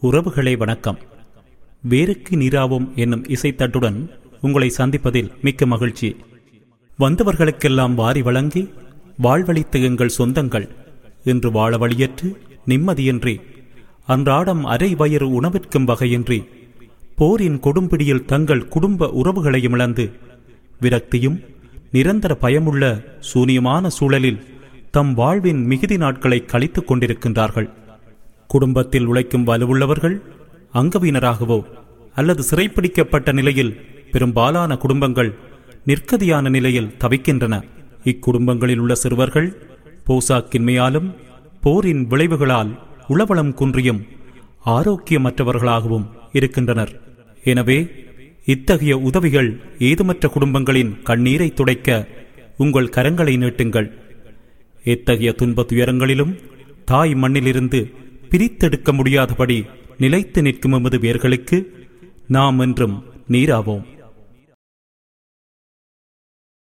உறவுகளே வணக்கம் வேருக்கு நீராவோம் என்னும் இசைத்தட்டுடன் உங்களை சந்திப்பதில் மிக்க மகிழ்ச்சி வந்தவர்களுக்கெல்லாம் வாரி வழங்கி வாழ்வழித்த எங்கள் சொந்தங்கள் இன்று வாழ வழியற்று நிம்மதியின்றி அன்றாடம் அரை வயிறு உணவிற்கும் வகையின்றி போரின் கொடும்பிடியில் தங்கள் குடும்ப உறவுகளையும் இழந்து விரக்தியும் நிரந்தர பயமுள்ள சூனியமான சூழலில் தம் வாழ்வின் மிகுதி நாட்களை கழித்துக் கொண்டிருக்கின்றார்கள் குடும்பத்தில் உழைக்கும் வலுவுள்ளவர்கள் அங்கவீனராகவோ அல்லது சிறைப்பிடிக்கப்பட்ட நிலையில் பெரும்பாலான குடும்பங்கள் நிற்கதியான நிலையில் தவிக்கின்றன இக்குடும்பங்களில் உள்ள சிறுவர்கள் போசாக்கின்மையாலும் போரின் விளைவுகளால் உளவளம் குன்றியும் ஆரோக்கியமற்றவர்களாகவும் இருக்கின்றனர் எனவே இத்தகைய உதவிகள் ஏதுமற்ற குடும்பங்களின் கண்ணீரை துடைக்க உங்கள் கரங்களை நீட்டுங்கள் இத்தகைய துன்ப துயரங்களிலும் தாய் மண்ணிலிருந்து பிரித்தெடுக்க முடியாதபடி நிலைத்து நிற்கும் எமது வேர்களுக்கு நாம் என்றும் நீராவோம்